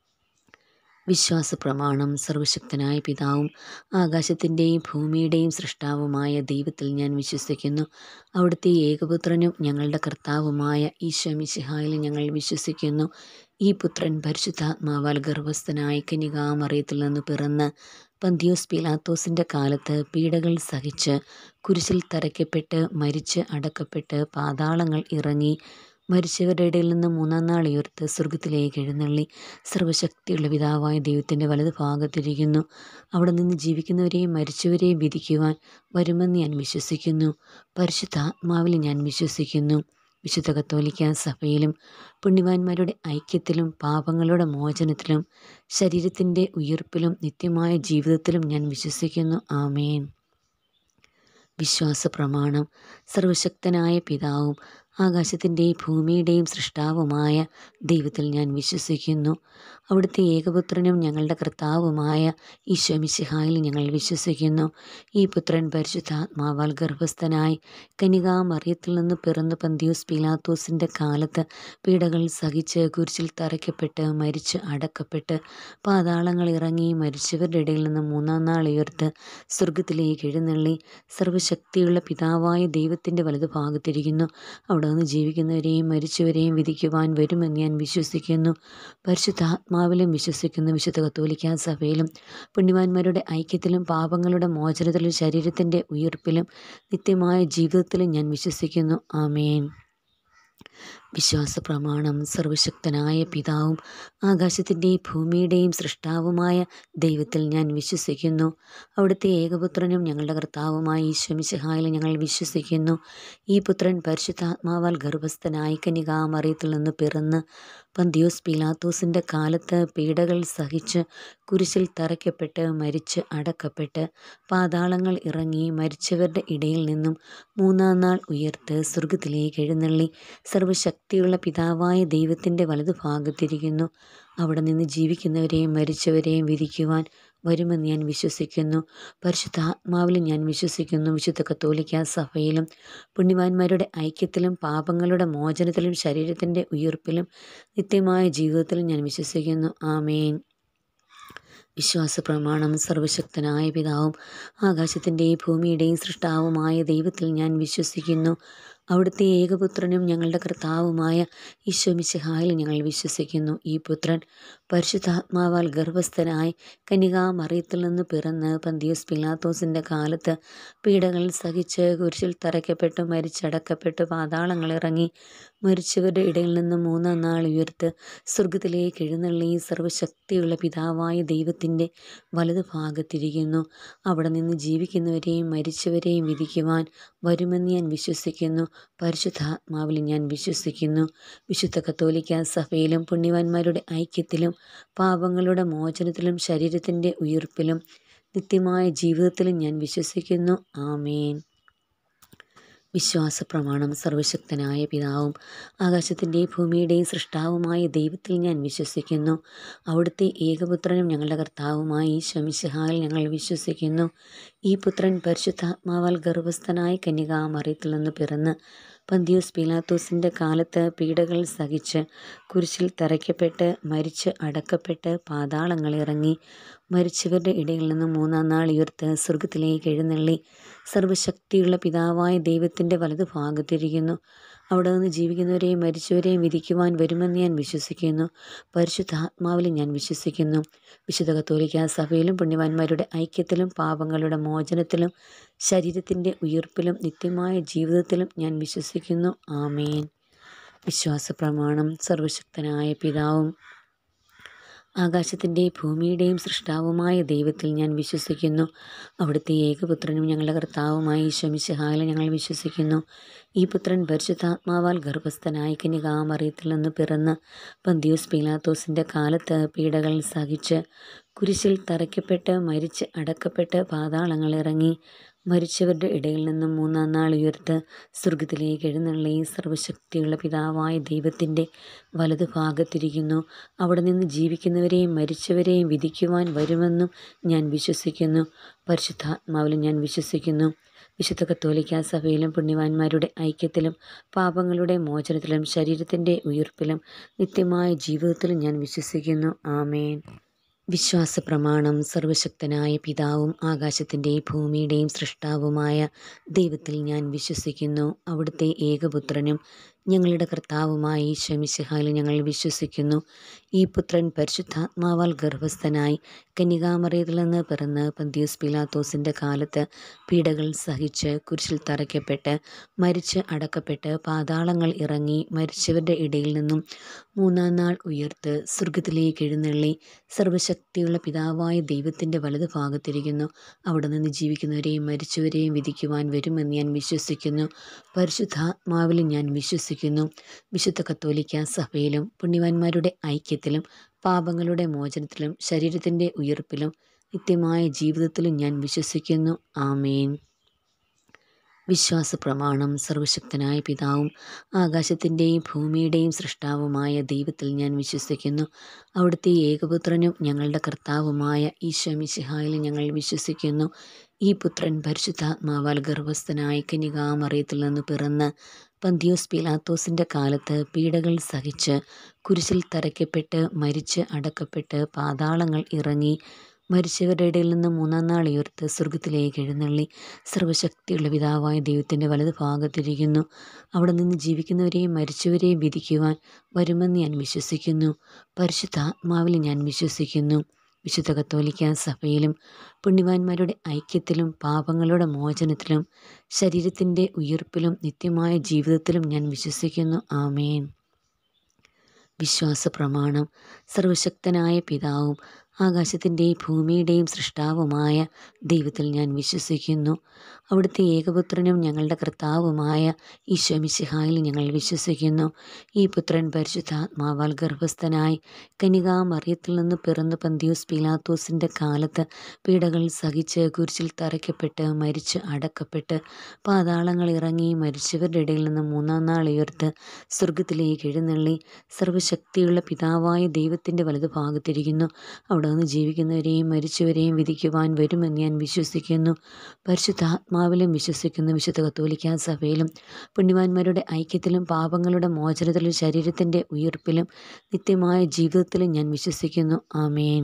വിശ്വാസ പ്രമാണം സർവശക്തനായ പിതാവും ആകാശത്തിൻ്റെയും ഭൂമിയുടെയും സൃഷ്ടാവുമായ ദൈവത്തിൽ ഞാൻ വിശ്വസിക്കുന്നു അവിടുത്തെ ഏകപുത്രനും ഞങ്ങളുടെ കർത്താവുമായ ഈശ്വമിശിഹായിൽ ഞങ്ങൾ വിശ്വസിക്കുന്നു ഈ പുത്രൻ പരിശുദ്ധാത്മാവാൽ ഗർഭസ്ഥനായ കനികാമറിയത്തിൽ നിന്ന് പിറന്ന് പന്തിയോസ് പിലാത്തോസിൻ്റെ കാലത്ത് പീഡകൾ സഹിച്ച് കുരിശിൽ തറയ്ക്കപ്പെട്ട് മരിച്ച് അടക്കപ്പെട്ട് പാതാളങ്ങൾ ഇറങ്ങി മരിച്ചവരുടെ ഇടയിൽ നിന്ന് മൂന്നാം നാൾ ഉയർത്ത് സ്വർഗത്തിലേക്ക് എഴുന്നള്ളി സർവശക്തിയുള്ള പിതാവായ ദൈവത്തിൻ്റെ വലത് ഭാഗത്തിരിക്കുന്നു അവിടെ നിന്ന് ജീവിക്കുന്നവരെയും മരിച്ചവരെയും വിധിക്കുവാൻ വരുമെന്ന് ഞാൻ വിശ്വസിക്കുന്നു പരിശുദ്ധാത്മാവിൽ ഞാൻ വിശ്വസിക്കുന്നു വിശുദ്ധ കത്തോലിക്ക സഭയിലും പുണ്യവാന്മാരുടെ ഐക്യത്തിലും പാപങ്ങളുടെ മോചനത്തിലും ശരീരത്തിൻ്റെ ഉയർപ്പിലും നിത്യമായ ജീവിതത്തിലും ഞാൻ വിശ്വസിക്കുന്നു ആമേൻ വിശ്വാസ പ്രമാണം സർവശക്തനായ പിതാവും ആകാശത്തിൻ്റെയും ഭൂമിയുടെയും സൃഷ്ടാവുമായ ദൈവത്തിൽ ഞാൻ വിശ്വസിക്കുന്നു അവിടുത്തെ ഏകപുത്രനും ഞങ്ങളുടെ കർത്താവുമായ ഈശ്വമിശിഹായിൽ ഞങ്ങൾ വിശ്വസിക്കുന്നു ഈ പുത്രൻ പരിശുദ്ധാത്മാവാൽ ഗർഭസ്ഥനായി കനികാമറിയത്തിൽ നിന്ന് പിറന്ന് പന്തിയോസ് പീലാത്തോസിൻ്റെ കാലത്ത് പീഡകൾ സഹിച്ച് കുരിശിൽ തറയ്ക്കപ്പെട്ട് മരിച്ച് അടക്കപ്പെട്ട് പാതാളങ്ങൾ ഇറങ്ങി മരിച്ചവരുടെ ഇടയിൽ നിന്ന് മൂന്നാം നാൾ ഉയർത്ത് സ്വർഗത്തിലേക്ക് എഴുന്നള്ളി സർവശക്തിയുള്ള പിതാവായ ദൈവത്തിൻ്റെ വലതു ഭാഗത്തിരിക്കുന്നു അവിടെ നിന്ന് ജീവിക്കുന്നവരെയും മരിച്ചവരെയും വിധിക്കുവാൻ വരുമെന്ന് ഞാൻ വിശ്വസിക്കുന്നു പരിശുദ്ധാത്മാവിലും വിശ്വസിക്കുന്നു വിശുദ്ധ കത്തോലിക്ക സഭയിലും പുണ്യവാന്മാരുടെ ഐക്യത്തിലും പാപങ്ങളുടെ മോചനത്തിലും ശരീരത്തിൻ്റെ ഉയർപ്പിലും നിത്യമായ ജീവിതത്തിലും ഞാൻ വിശ്വസിക്കുന്നു ആമേൻ വിശ്വാസ പ്രമാണം സർവശക്തനായ പിതാവും ആകാശത്തിൻ്റെയും ഭൂമിയുടെയും സൃഷ്ടാവുമായ ദൈവത്തിൽ ഞാൻ വിശ്വസിക്കുന്നു അവിടുത്തെ ഏകപുത്രനും ഞങ്ങളുടെ കർത്താവുമായ ഈശ്വമിശഹായിൽ ഞങ്ങൾ വിശ്വസിക്കുന്നു ഈ പുത്രൻ പരിശുദ്ധാത്മാവാൽ ഗർഭസ്ഥനായ കനികാമറിയത്തിൽ നിന്ന് പിറന്ന് പന്തിയോസ് പീലാത്തോസിൻ്റെ കാലത്ത് പീഡകൾ സഹിച്ച് കുരിശിൽ തറയ്ക്കപ്പെട്ട് മരിച്ച് അടക്കപ്പെട്ട് പാതാളങ്ങൾ ഇറങ്ങി മരിച്ചവരുടെ ഇടയിൽ നിന്നും മൂന്നാം നാൾ ഉയർത്ത് സ്വർഗത്തിലേക്ക് എഴുന്നള്ളി സർവശക്തിയുള്ള പിതാവായ ദൈവത്തിൻ്റെ വലതു ഭാഗത്തിരിക്കുന്നു അവിടെ നിന്ന് ജീവിക്കുന്നവരെയും മരിച്ചവരെയും വിധിക്കുവാൻ വരുമെന്ന് ഞാൻ വിശ്വസിക്കുന്നു പരിശുദ്ധാത്മാവിലും ഞാൻ വിശ്വസിക്കുന്നു വിശുദ്ധ കത്തോലിക്ക സഭയിലും പുണ്യവാന്മാരുടെ ഐക്യത്തിലും പാപങ്ങളുടെ മോചനത്തിലും ശരീരത്തിൻ്റെ ഉയർപ്പിലും നിത്യമായ ജീവിതത്തിലും ഞാൻ വിശ്വസിക്കുന്നു ആമേൻ വിശ്വാസ പ്രമാണം സർവശക്തനായ പിതാവും ആകാശത്തിൻ്റെയും ഭൂമിയുടെയും സൃഷ്ടാവുമായ ദൈവത്തിൽ ഞാൻ വിശ്വസിക്കുന്നു അവിടുത്തെ ഏകപുത്രനും ഞങ്ങളുടെ കർത്താവുമായ ഈശോമിശിഹായിൽ ഞങ്ങൾ വിശ്വസിക്കുന്നു ഈ പുത്രൻ പരിശുദ്ധാത്മാവാൽ ഗർഭസ്ഥനായി കനികാമറിയത്തിൽ നിന്ന് പിറന്ന് പന്തിയോസ് പിലാത്തോസിൻ്റെ കാലത്ത് പീഡകൾ സഹിച്ച് കുരിശിൽ തറയ്ക്കപ്പെട്ടു മരിച്ചടക്കപ്പെട്ടു പാതാളങ്ങളിറങ്ങി മരിച്ചവരുടെ ഇടയിൽ നിന്ന് മൂന്നാം നാൾ ഉയർത്ത് സ്വർഗത്തിലേക്ക് എഴുന്നള്ളി സർവശക്തിയുള്ള പിതാവായ ദൈവത്തിൻ്റെ വലതു ഭാഗത്തിരിക്കുന്നു അവിടെ നിന്ന് ജീവിക്കുന്നവരെയും മരിച്ചവരെയും വിധിക്കുവാൻ വരുമെന്ന് ഞാൻ വിശ്വസിക്കുന്നു പരിശുദ്ധാത്മാവിൽ ഞാൻ വിശ്വസിക്കുന്നു വിശുദ്ധ കത്തോലിക്ക സഭയിലും പുണ്യവാന്മാരുടെ ഐക്യത്തിലും പാപങ്ങളുടെ മോചനത്തിലും ശരീരത്തിൻ്റെ ഉയർപ്പിലും നിത്യമായ ജീവിതത്തിലും ഞാൻ വിശ്വസിക്കുന്നു ആമേൻ വിശ്വാസ പ്രമാണം സർവശക്തനായ പിതാവും ആകാശത്തിൻ്റെയും ഭൂമിയുടെയും സൃഷ്ടാവുമായ ദൈവത്തിൽ ഞാൻ വിശ്വസിക്കുന്നു അവിടുത്തെ ഏകപുത്രനും ഞങ്ങളുടെ കർത്താവുമായ ഈശ്വമിശിഹായിൽ ഞങ്ങൾ വിശ്വസിക്കുന്നു ഈ പുത്രൻ പരിശുദ്ധാത്മാവാൽ ഗർഭസ്ഥനായ കന്യകാമറിയത്തിൽ നിന്ന് പിറന്ന് പന്തിയോസ് പീലാത്തോസിൻ്റെ കാലത്ത് പീഡകൾ സഹിച്ച് കുരിശിൽ തറയ്ക്കപ്പെട്ട് മരിച്ച് അടക്കപ്പെട്ട് പാതാളങ്ങളിറങ്ങി മരിച്ചവരുടെ ഇടയിൽ നിന്ന് മൂന്നാം നാൾ ഉയർത്ത് സ്വർഗത്തിലേക്ക് എഴുന്നള്ളി സർവശക്തിയുള്ള പിതാവായ ദൈവത്തിൻ്റെ വലതു ഭാഗത്തിരിക്കുന്നു അവിടെ നിന്ന് ജീവിക്കുന്നവരെയും മരിച്ചവരെയും വിധിക്കുവാൻ വരുമെന്ന് ഞാൻ വിശ്വസിക്കുന്നു പരിശുദ്ധാത്മാവിലും ഞാൻ വിശ്വസിക്കുന്നു വിശുദ്ധ കത്തോലിക്ക സഭയിലും പുണ്യവാന്മാരുടെ ഐക്യത്തിലും പാപങ്ങളുടെ മോചനത്തിലും ശരീരത്തിൻ്റെ ഉയർപ്പിലും നിത്യമായ ജീവിതത്തിലും ഞാൻ വിശ്വസിക്കുന്നു ആമേൻ വിശ്വാസ പ്രമാണം സർവശക്തനായ പിതാവും ആകാശത്തിൻ്റെയും ഭൂമിയുടെയും സൃഷ്ടാവുമായ ദൈവത്തിൽ ഞാൻ വിശ്വസിക്കുന്നു അവിടുത്തെ ഏകപുത്രനും ഞങ്ങളുടെ കർത്താവുമായ ഈശ്വമിശിഹാല ഞങ്ങൾ വിശ്വസിക്കുന്നു ഈ പുത്രൻ പരിശുദ്ധാത്മാവാൽ ഗർഭസ്ഥനായി കനികാമറിയത്തിൽ നിന്ന് പിറന്ന് പന്തിയോസ് പീലാത്തോസിൻ്റെ കാലത്ത് പീഡകൾ സഹിച്ച് കുരിശിൽ തറയ്ക്കപ്പെട്ട് മരിച്ച് അടക്കപ്പെട്ട് പാതാളങ്ങളിറങ്ങി മരിച്ചവരുടെ ഇടയിൽ നിന്നും മൂന്നാം നാൾ ഉയർത്ത് സ്വർഗത്തിലേക്ക് എഴുന്നള്ളി സർവശക്തിയുള്ള പിതാവായ ദൈവത്തിൻ്റെ വലതു ഭാഗത്തിരിക്കുന്നു അവിടെ നിന്ന് ജീവിക്കുന്നവരെയും മരിച്ചവരെയും വിധിക്കുവാൻ വരുമെന്നും ഞാൻ വിശ്വസിക്കുന്നു പരിശുദ്ധാത്മാവിലും ഞാൻ വിശ്വസിക്കുന്നു വിശുദ്ധ കത്തോലിക്ക സഭയിലും പുണ്യവാന്മാരുടെ ഐക്യത്തിലും പാപങ്ങളുടെ മോചനത്തിലും ശരീരത്തിൻ്റെ ഉയർപ്പിലും നിത്യമായ ജീവിതത്തിലും ഞാൻ വിശ്വസിക്കുന്നു ആമേൻ വിശ്വാസ പ്രമാണം സർവശക്തനായ പിതാവും ആകാശത്തിൻ്റെയും ഭൂമിയുടെയും സൃഷ്ടാവുമായ ദൈവത്തിൽ ഞാൻ വിശ്വസിക്കുന്നു അവിടുത്തെ ഏകപുത്രനും ഞങ്ങളുടെ കർത്താവുമായ ഈശ്വമിശിഹായിൽ ഞങ്ങൾ വിശ്വസിക്കുന്നു ഈ പുത്രൻ പരിശുദ്ധാത്മാവാൽ ഗർഭസ്ഥനായി കന്യകാമറിയത്തിൽ നിന്ന് പിറന്ന് പന്തിയോസ് പിലാത്തോസിൻ്റെ കാലത്ത് പീഡകൾ സഹിച്ച് കുരിശിൽ തറയ്ക്കപ്പെട്ട് മരിച്ച് അടക്കപ്പെട്ട് പാതാളങ്ങൾ ഇറങ്ങി മരിച്ചവരുടെ ഇടയിൽ നിന്നും മൂന്നാം നാൾ ഉയർത്ത് സ്വർഗത്തിലേക്ക് എഴുന്നള്ളി സർവശക്തിയുള്ള പിതാവായ ദൈവത്തിൻ്റെ വലതു ഭാഗത്തിരിക്കുന്നു അവിടെ നിന്ന് ജീവിക്കുന്നവരെയും മരിച്ചവരെയും വിധിക്കുവാൻ വരുമെന്ന് ഞാൻ വിശ്വസിക്കുന്നു പരിശുദ്ധാത്മാവിലും ഞാൻ വിശ്വസിക്കുന്നു വിശുദ്ധ കത്തോലിക്ക സഭയിലും പുണ്യവാന്മാരുടെ ഐക്യത്തിലും പാപങ്ങളുടെ മോചനത്തിലും ശരീരത്തിൻ്റെ ഉയർപ്പിലും നിത്യമായ ജീവിതത്തിലും ഞാൻ വിശ്വസിക്കുന്നു ആമേൻ വിശ്വാസ പ്രമാണം സർവശക്തനായ പിതാവും ആകാശത്തിൻ്റെയും ഭൂമിയുടെയും സൃഷ്ടാവുമായ ദൈവത്തിൽ ഞാൻ വിശ്വസിക്കുന്നു അവിടുത്തെ ഏകപുത്രനും ഞങ്ങളുടെ കർത്താവുമായ ഈശോമിശിഹായിൽ ഞങ്ങൾ വിശ്വസിക്കുന്നു ഈ പുത്രൻ പരിശുദ്ധാത്മാവാൽ ഗർഭസ്ഥനായ കനികാമറിയത്തിൽ നിന്ന് പിറന്ന് പന്തിയോസ് പിലാത്തോസിൻ്റെ കാലത്ത് പീഡകൾ സഹിച്ച് കുരിശിൽ തറയ്ക്കപ്പെട്ട് മരിച്ച് അടക്കപ്പെട്ട് പാതാളങ്ങൾ ഇറങ്ങി മരിച്ചവരുടെ ഇടയിൽ നിന്ന് മൂന്നാം നാൾ ഉയർത്ത് സ്വർഗത്തിലേക്ക് എഴുന്നള്ളി സർവശക്തിയുള്ള പിതാവായ ദൈവത്തിൻ്റെ വലത് ഭാഗത്തിരിക്കുന്നു അവിടെ നിന്ന് ജീവിക്കുന്നവരെയും മരിച്ചവരെയും വിധിക്കുവാൻ വരുമെന്ന് ഞാൻ വിശ്വസിക്കുന്നു പരിശുദ്ധാത്മാവിൽ ഞാൻ വിശ്വസിക്കുന്നു വിശുദ്ധ കത്തോലിക്ക സഭയിലും പുണ്യവാന്മാരുടെ ഐക്യത്തിലും പാപങ്ങളുടെ മോചനത്തിലും ശരീരത്തിൻ്റെ ഉയർപ്പിലും നിത്യമായ ജീവിതത്തിലും ഞാൻ വിശ്വസിക്കുന്നു ആമേൻ വിശ്വാസ പ്രമാണം സർവശക്തനായ പിതാവും ആകാശത്തിൻ്റെയും ഭൂമിയുടെയും സൃഷ്ടാവുമായ ദൈവത്തിൽ ഞാൻ വിശ്വസിക്കുന്നു അവിടുത്തെ ഏകപുത്രനും ഞങ്ങളുടെ കർത്താവുമായ ഈശോമിശിഹായിൽ ഞങ്ങൾ വിശ്വസിക്കുന്നു ഈ പുത്രൻ പരിശുദ്ധാത്മാവാൽ ഗർഭസ്ഥനായി കനികാമറിയത്തിൽ നിന്ന് പിറന്ന് പന്തിയോസ് പീലാത്തോസിൻ്റെ കാലത്ത് പീഡകൾ സഹിച്ച് കുരിശിൽ തറയ്ക്കപ്പെട്ട് മരിച്ച് അടക്കപ്പെട്ട് പാതാളങ്ങൾ ഇറങ്ങി മരിച്ചവരുടെ ഇടയിൽ നിന്ന് മൂന്നാം നാൾ ഉയർത്ത് സ്വർഗത്തിലേക്ക് എഴുന്നള്ളി സർവശക്തിയുള്ള പിതാവായ ദൈവത്തിൻ്റെ വലതുഭാഗത്തിരിക്കുന്നു അവിടെ അവിടെ നിന്ന് ജീവിക്കുന്നവരെയും മരിച്ചവരെയും വിധിക്കുവാൻ വരുമെന്ന് ഞാൻ വിശ്വസിക്കുന്നു പരിശുദ്ധാത്മാവിലും വിശ്വസിക്കുന്നു വിശുദ്ധ കത്തോലിക്കാ സഭയിലും പുണ്യവാന്മാരുടെ ഐക്യത്തിലും പാപങ്ങളുടെ മോചനത്തിലും ശരീരത്തിൻ്റെ ഉയർപ്പിലും നിത്യമായ ജീവിതത്തിലും ഞാൻ വിശ്വസിക്കുന്നു ആമേൻ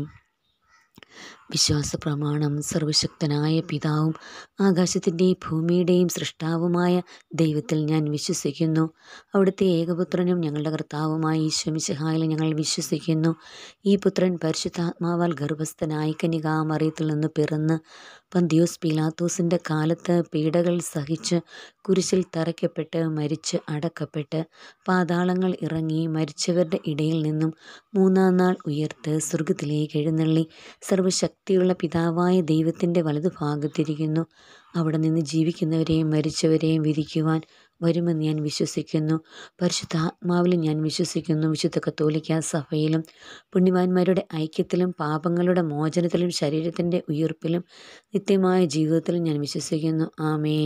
വിശ്വാസ പ്രമാണം സർവശക്തനായ പിതാവും ആകാശത്തിൻ്റെയും ഭൂമിയുടെയും സൃഷ്ടാവുമായ ദൈവത്തിൽ ഞാൻ വിശ്വസിക്കുന്നു അവിടുത്തെ ഏകപുത്രനും ഞങ്ങളുടെ കർത്താവുമായ ഈശ്വമിശഹായിൽ ഞങ്ങൾ വിശ്വസിക്കുന്നു ഈ പുത്രൻ പരിശുദ്ധാത്മാവാൽ ഗർഭസ്ഥനായി കനികാമറിയത്തിൽ നിന്ന് പിറന്ന് പന്തിയോസ് പീലാത്തോസിൻ്റെ കാലത്ത് പീഡകൾ സഹിച്ച് കുരിശിൽ തറയ്ക്കപ്പെട്ട് മരിച്ച് അടക്കപ്പെട്ട് പാതാളങ്ങൾ ഇറങ്ങി മരിച്ചവരുടെ ഇടയിൽ നിന്നും മൂന്നാം നാൾ ഉയർത്ത് സ്വർഗത്തിലേക്ക് എഴുന്നള്ളി സർവശക്തിയുള്ള പിതാവായ ദൈവത്തിൻ്റെ വലതുഭാഗത്തിരിക്കുന്നു അവിടെ നിന്ന് ജീവിക്കുന്നവരെയും മരിച്ചവരെയും വിധിക്കുവാൻ വരുമെന്ന് ഞാൻ വിശ്വസിക്കുന്നു പരിശുദ്ധാത്മാവിലും ഞാൻ വിശ്വസിക്കുന്നു വിശുദ്ധ കത്തോലിക്ക സഭയിലും പുണ്യവാന്മാരുടെ ഐക്യത്തിലും പാപങ്ങളുടെ മോചനത്തിലും ശരീരത്തിൻ്റെ ഉയർപ്പിലും നിത്യമായ ജീവിതത്തിലും ഞാൻ വിശ്വസിക്കുന്നു ആമേൻ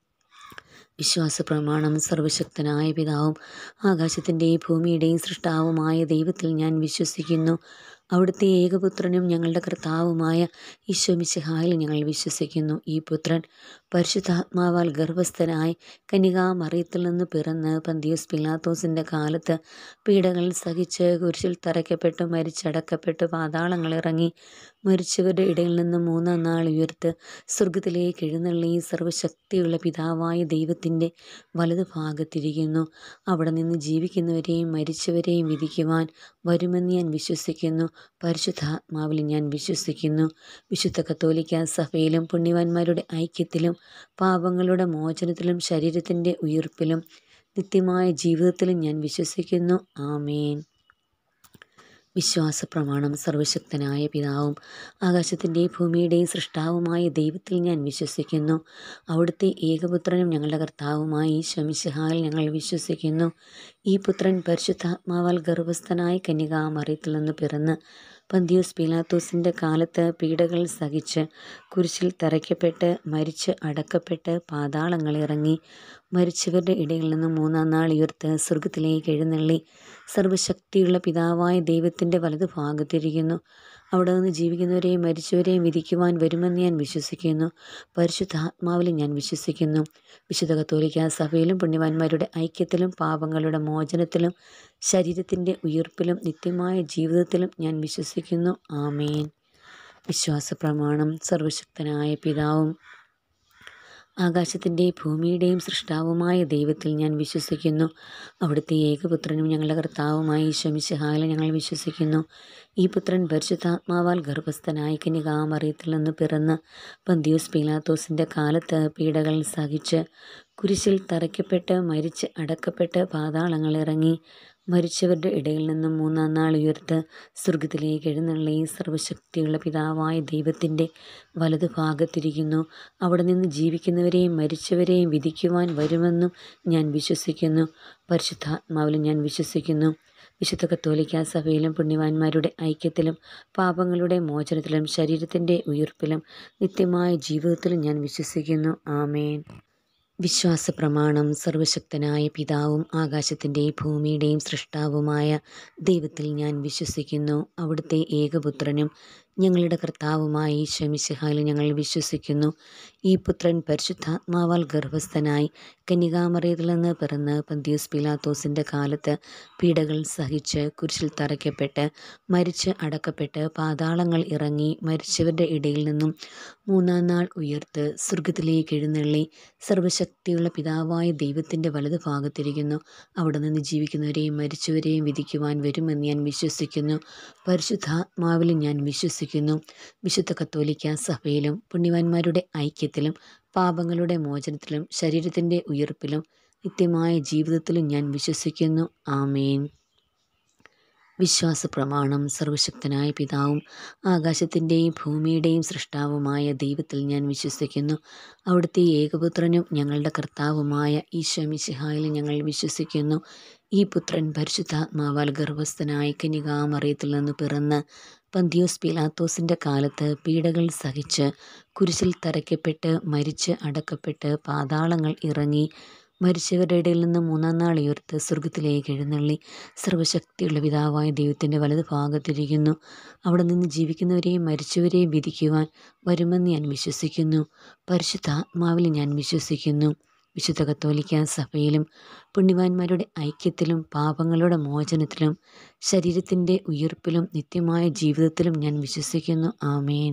വിശ്വാസ പ്രമാണം സർവശക്തനായ പിതാവും ആകാശത്തിൻ്റെയും ഭൂമിയുടെയും സൃഷ്ടാവുമായ ദൈവത്തിൽ ഞാൻ വിശ്വസിക്കുന്നു അവിടുത്തെ ഏകപുത്രനും ഞങ്ങളുടെ കർത്താവുമായ ഈശോമിശിഹായിൽ ഞങ്ങൾ വിശ്വസിക്കുന്നു ഈ പുത്രൻ പരിശുദ്ധാത്മാവാൽ ഗർഭസ്ഥനായി കനികാമറിയത്തിൽ നിന്ന് പിറന്ന് പന്തിയോസ് പിലാത്തോസിൻ്റെ കാലത്ത് പീഡകൾ സഹിച്ച് കുരിശിൽ തറയ്ക്കപ്പെട്ടു മരിച്ചടക്കപ്പെട്ടു പാതാളങ്ങളിറങ്ങി മരിച്ചവരുടെ ഇടയിൽ നിന്ന് മൂന്നാം നാൾ ഉയർത്ത് സ്വർഗത്തിലേക്ക് എഴുന്നള്ളി സർവശക്തിയുള്ള പിതാവായ ദൈവത്തിൻ്റെ വലതു ഭാഗത്തിരിക്കുന്നു അവിടെ നിന്ന് ജീവിക്കുന്നവരെയും മരിച്ചവരെയും വിധിക്കുവാൻ വരുമെന്ന് ഞാൻ വിശ്വസിക്കുന്നു പരിശുദ്ധാത്മാവിൽ ഞാൻ വിശ്വസിക്കുന്നു വിശുദ്ധ കത്തോലിക്ക സഭയിലും പുണ്യവാന്മാരുടെ ഐക്യത്തിലും പാപങ്ങളുടെ മോചനത്തിലും ശരീരത്തിൻ്റെ ഉയർപ്പിലും നിത്യമായ ജീവിതത്തിലും ഞാൻ വിശ്വസിക്കുന്നു ആമേൻ വിശ്വാസ പ്രമാണം സർവശക്തനായ പിതാവും ആകാശത്തിൻ്റെയും ഭൂമിയുടെയും സൃഷ്ടാവുമായ ദൈവത്തിൽ ഞാൻ വിശ്വസിക്കുന്നു അവിടുത്തെ ഏകപുത്രനും ഞങ്ങളുടെ കർത്താവുമായ ഈ ശമിശഹായിൽ ഞങ്ങൾ വിശ്വസിക്കുന്നു ഈ പുത്രൻ പരിശുദ്ധാത്മാവാൽ ഗർഭസ്ഥനായ കന്യകാമറിയത്തിൽ നിന്ന് പിറന്ന് പന്തിയോസ് പീലാത്തോസിൻ്റെ കാലത്ത് പീഡകൾ സഹിച്ച് കുരിശിൽ തറയ്ക്കപ്പെട്ട് മരിച്ച് അടക്കപ്പെട്ട് പാതാളങ്ങളിറങ്ങി മരിച്ചവരുടെ ഇടയിൽ നിന്ന് മൂന്നാം നാൾ ഉയർത്ത് സ്വർഗത്തിലേക്ക് എഴുന്നള്ളി സർവശക്തിയുള്ള പിതാവായ ദൈവത്തിൻ്റെ വലതു ഭാഗത്തിരിക്കുന്നു അവിടെ നിന്ന് ജീവിക്കുന്നവരെയും മരിച്ചവരെയും വിധിക്കുവാൻ വരുമെന്ന് ഞാൻ വിശ്വസിക്കുന്നു പരിശുദ്ധാത്മാവിലും ഞാൻ വിശ്വസിക്കുന്നു വിശുദ്ധ കത്തോലിക്ക സഭയിലും പുണ്യവാന്മാരുടെ ഐക്യത്തിലും പാപങ്ങളുടെ മോചനത്തിലും ശരീരത്തിൻ്റെ ഉയർപ്പിലും നിത്യമായ ജീവിതത്തിലും ഞാൻ വിശ്വസിക്കുന്നു ആമേൻ വിശ്വാസ പ്രമാണം സർവശക്തനായ പിതാവും ആകാശത്തിൻ്റെയും ഭൂമിയുടെയും സൃഷ്ടാവുമായ ദൈവത്തിൽ ഞാൻ വിശ്വസിക്കുന്നു അവിടുത്തെ ഏകപുത്രനും ഞങ്ങളുടെ കർത്താവുമായ ഈശ്വമിശഹാല ഞങ്ങൾ വിശ്വസിക്കുന്നു ഈ പുത്രൻ പരിശുദ്ധാത്മാവാൽ ഗർഭസ്ഥനായി കനികാമറിയത്തിൽ നിന്ന് പിറന്ന് പന്തിയോസ് പീലാത്തോസിൻ്റെ കാലത്ത് പീഡകൾ സഹിച്ച് കുരിശിൽ തറയ്ക്കപ്പെട്ട് മരിച്ച് അടക്കപ്പെട്ട് പാതാളങ്ങളിറങ്ങി മരിച്ചവരുടെ ഇടയിൽ നിന്നും മൂന്നാം നാൾ ഉയർത്ത് സ്വർഗത്തിലേക്ക് എഴുന്നള്ളി സർവശക്തിയുള്ള പിതാവായ ദൈവത്തിൻ്റെ വലതു ഭാഗത്തിരിക്കുന്നു അവിടെ നിന്ന് ജീവിക്കുന്നവരെയും മരിച്ചവരെയും വിധിക്കുവാൻ വരുമെന്നും ഞാൻ വിശ്വസിക്കുന്നു പരിശുദ്ധാത്മാവിലും ഞാൻ വിശ്വസിക്കുന്നു വിശുദ്ധ കത്തോലിക്ക സഭയിലും പുണ്യവാന്മാരുടെ ഐക്യത്തിലും പാപങ്ങളുടെ മോചനത്തിലും ശരീരത്തിൻ്റെ ഉയർപ്പിലും നിത്യമായ ജീവിതത്തിലും ഞാൻ വിശ്വസിക്കുന്നു ആമേൻ വിശ്വാസ പ്രമാണം സർവശക്തനായ പിതാവും ആകാശത്തിൻ്റെയും ഭൂമിയുടെയും സൃഷ്ടാവുമായ ദൈവത്തിൽ ഞാൻ വിശ്വസിക്കുന്നു അവിടുത്തെ ഏകപുത്രനും ഞങ്ങളുടെ കർത്താവുമായ ഈശ്വമിശിഹായിൽ ഞങ്ങൾ വിശ്വസിക്കുന്നു ഈ പുത്രൻ പരിശുദ്ധാത്മാവാൽ ഗർഭസ്ഥനായി കന്യകാമറിയത്തിൽ നിന്ന് പിറന്ന് പന്തിയോസ് പിലാത്തോസിൻ്റെ കാലത്ത് പീഡകൾ സഹിച്ച് കുരിശിൽ തറയ്ക്കപ്പെട്ട് മരിച്ച് അടക്കപ്പെട്ട് പാതാളങ്ങൾ ഇറങ്ങി മരിച്ചവരുടെ ഇടയിൽ നിന്നും മൂന്നാം നാൾ ഉയർത്ത് സ്വർഗത്തിലേക്ക് എഴുന്നള്ളി സർവശക്തിയുള്ള പിതാവായ ദൈവത്തിൻ്റെ വലതു ഭാഗത്തിരിക്കുന്നു അവിടെ നിന്ന് ജീവിക്കുന്നവരെയും മരിച്ചവരെയും വിധിക്കുവാൻ വരുമെന്ന് ഞാൻ വിശ്വസിക്കുന്നു പരിശുദ്ധാത്മാവിലും ഞാൻ വിശ്വസിക്കുന്നു വിശുദ്ധ കത്തോലിക്ക സഭയിലും പുണ്യവാന്മാരുടെ ഐക്യത്തിലും പാപങ്ങളുടെ മോചനത്തിലും ശരീരത്തിൻ്റെ ഉയർപ്പിലും നിത്യമായ ജീവിതത്തിലും ഞാൻ വിശ്വസിക്കുന്നു ആമേൻ വിശ്വാസ പ്രമാണം സർവശക്തനായ പിതാവും ആകാശത്തിൻ്റെയും ഭൂമിയുടെയും സൃഷ്ടാവുമായ ദൈവത്തിൽ ഞാൻ വിശ്വസിക്കുന്നു അവിടുത്തെ ഏകപുത്രനും ഞങ്ങളുടെ കർത്താവുമായ ഈശോമിശിഹായിൽ ഞങ്ങൾ വിശ്വസിക്കുന്നു ഈ പുത്രൻ പരിശുദ്ധാത്മാവാൽ ഗർഭസ്ഥനായ കനികാമറിയത്തിൽ നിന്ന് പിറന്ന് പന്തിയോസ് പിലാത്തോസിൻ്റെ കാലത്ത് പീഡകൾ സഹിച്ച് കുരിശിൽ തറയ്ക്കപ്പെട്ട് മരിച്ച് അടക്കപ്പെട്ട് പാതാളങ്ങൾ ഇറങ്ങി മരിച്ചവരുടെ ഇടയിൽ നിന്ന് മൂന്നാം നാൾ ഉയർത്ത് സ്വർഗത്തിലേക്ക് എഴുന്നള്ളി സർവശക്തിയുള്ള പിതാവായ ദൈവത്തിൻ്റെ വലത് ഭാഗത്തിരിക്കുന്നു അവിടെ നിന്ന് ജീവിക്കുന്നവരെയും മരിച്ചവരെയും വിധിക്കുവാൻ വരുമെന്ന് ഞാൻ വിശ്വസിക്കുന്നു പരിശുദ്ധാത്മാവിൽ ഞാൻ വിശ്വസിക്കുന്നു വിശുദ്ധ കത്തോലിക്ക സഭയിലും പുണ്യവാന്മാരുടെ ഐക്യത്തിലും പാപങ്ങളുടെ മോചനത്തിലും ശരീരത്തിൻ്റെ ഉയർപ്പിലും നിത്യമായ ജീവിതത്തിലും ഞാൻ വിശ്വസിക്കുന്നു ആമേൻ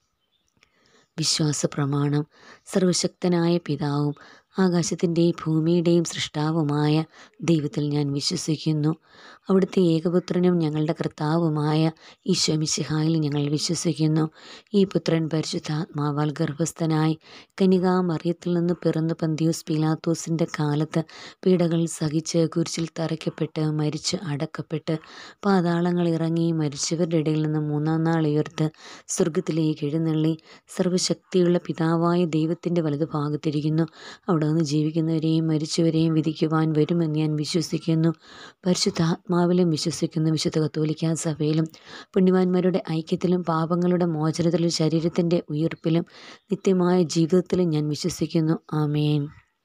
വിശ്വാസ പ്രമാണം സർവശക്തനായ പിതാവും ആകാശത്തിൻ്റെയും ഭൂമിയുടെയും സൃഷ്ടാവുമായ ദൈവത്തിൽ ഞാൻ വിശ്വസിക്കുന്നു അവിടുത്തെ ഏകപുത്രനും ഞങ്ങളുടെ കർത്താവുമായ ഈശോമിശിഹായിൽ ഞങ്ങൾ വിശ്വസിക്കുന്നു ഈ പുത്രൻ പരിശുദ്ധാത്മാവാൽ ഗർഭസ്ഥനായി കനികാമറിയത്തിൽ നിന്ന് പിറന്ന് പന്തിയൂസ് പീലാത്തോസിൻ്റെ കാലത്ത് പീഡകൾ സഹിച്ച് കുരിശിൽ തറയ്ക്കപ്പെട്ട് മരിച്ച് അടക്കപ്പെട്ട് പാതാളങ്ങൾ ഇറങ്ങി മരിച്ചവരുടെ ഇടയിൽ നിന്ന് മൂന്നാം നാൾ ഉയർത്ത് സ്വർഗത്തിലേക്ക് എഴുന്നള്ളി സർവശക്തിയുള്ള പിതാവായ ദൈവത്തിൻ്റെ വലതുഭാഗത്തിരിക്കുന്നു അവിടെ നിന്ന് ജീവിക്കുന്നവരെയും മരിച്ചവരെയും വിധിക്കുവാൻ വരുമെന്ന് ഞാൻ വിശ്വസിക്കുന്നു പരിശുദ്ധാത്മാവിലും വിശ്വസിക്കുന്നു വിശുദ്ധ കത്തോലിക്ക സഭയിലും പുണ്യവാന്മാരുടെ ഐക്യത്തിലും പാപങ്ങളുടെ മോചനത്തിലും ശരീരത്തിൻ്റെ ഉയർപ്പിലും നിത്യമായ ജീവിതത്തിലും ഞാൻ വിശ്വസിക്കുന്നു ആമേൻ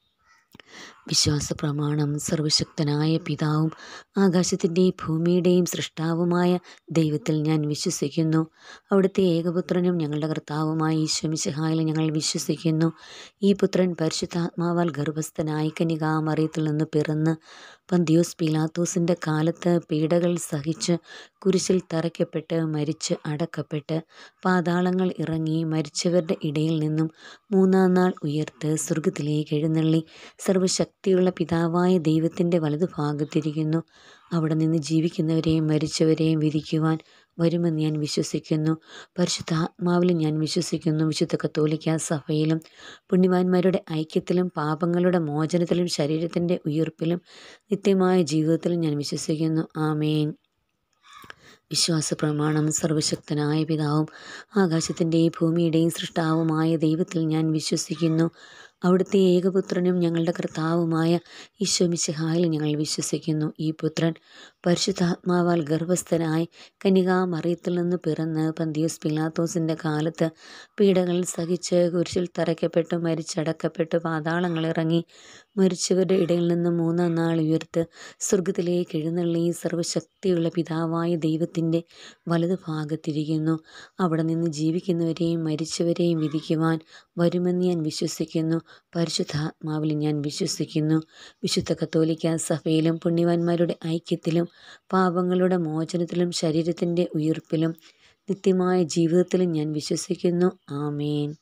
വിശ്വാസ പ്രമാണം സർവശക്തനായ പിതാവും ആകാശത്തിൻ്റെയും ഭൂമിയുടെയും സൃഷ്ടാവുമായ ദൈവത്തിൽ ഞാൻ വിശ്വസിക്കുന്നു അവിടുത്തെ ഏകപുത്രനും ഞങ്ങളുടെ കർത്താവുമായ ഈശ്വമിശഹായിൽ ഞങ്ങൾ വിശ്വസിക്കുന്നു ഈ പുത്രൻ പരിശുദ്ധാത്മാവാൽ ഗർഭസ്ഥനായി കനികാമറിയത്തിൽ നിന്ന് പിറന്ന് പന്തിയോസ് പീലാത്തോസിൻ്റെ കാലത്ത് പീഡകൾ സഹിച്ച് കുരിശിൽ തറയ്ക്കപ്പെട്ട് മരിച്ച് അടക്കപ്പെട്ട് പാതാളങ്ങൾ ഇറങ്ങി മരിച്ചവരുടെ ഇടയിൽ നിന്നും മൂന്നാം നാൾ ഉയർത്ത് സ്വർഗത്തിലേക്ക് എഴുന്നള്ളി സർവശക്തിയുള്ള പിതാവായ ദൈവത്തിൻ്റെ വലതുഭാഗത്തിരിക്കുന്നു അവിടെ നിന്ന് ജീവിക്കുന്നവരെയും മരിച്ചവരെയും വിധിക്കുവാൻ വരുമെന്ന് ഞാൻ വിശ്വസിക്കുന്നു പരിശുദ്ധാത്മാവിലും ഞാൻ വിശ്വസിക്കുന്നു വിശുദ്ധ കത്തോലിക്ക സഭയിലും പുണ്യവാന്മാരുടെ ഐക്യത്തിലും പാപങ്ങളുടെ മോചനത്തിലും ശരീരത്തിൻ്റെ ഉയർപ്പിലും നിത്യമായ ജീവിതത്തിലും ഞാൻ വിശ്വസിക്കുന്നു ആമേൻ വിശ്വാസ പ്രമാണം സർവശക്തനായ പിതാവും ആകാശത്തിൻ്റെയും ഭൂമിയുടെയും സൃഷ്ടാവുമായ ദൈവത്തിൽ ഞാൻ വിശ്വസിക്കുന്നു അവിടുത്തെ ഏകപുത്രനും ഞങ്ങളുടെ കർത്താവുമായ ഈശോമിശിഹായിൽ ഞങ്ങൾ വിശ്വസിക്കുന്നു ഈ പുത്രൻ പരിശുദ്ധാത്മാവാൽ ഗർഭസ്ഥനായി കനികാമറിയത്തിൽ നിന്ന് പിറന്ന് പന്തിയസ് പിലാത്തോസിൻ്റെ കാലത്ത് പീഡകൾ സഹിച്ച് കുരിശിൽ തറയ്ക്കപ്പെട്ട് മരിച്ചടക്കപ്പെട്ട് പാതാളങ്ങൾ ഇറങ്ങി മരിച്ചവരുടെ ഇടയിൽ നിന്ന് മൂന്നാം നാൾ ഉയർത്ത് സ്വർഗത്തിലേക്ക് എഴുന്നള്ളി സർവശക്തിയുള്ള പിതാവായ ദൈവത്തിൻ്റെ വലതു ഭാഗത്തിരിക്കുന്നു അവിടെ നിന്ന് ജീവിക്കുന്നവരെയും മരിച്ചവരെയും വിധിക്കുവാൻ വരുമെന്ന് ഞാൻ വിശ്വസിക്കുന്നു പരിശുദ്ധാത്മാവിൽ ഞാൻ വിശ്വസിക്കുന്നു വിശുദ്ധ കത്തോലിക്ക സഭയിലും പുണ്യവാന്മാരുടെ ഐക്യത്തിലും പാപങ്ങളുടെ മോചനത്തിലും ശരീരത്തിൻ്റെ ഉയർപ്പിലും നിത്യമായ ജീവിതത്തിലും ഞാൻ വിശ്വസിക്കുന്നു ആമേൻ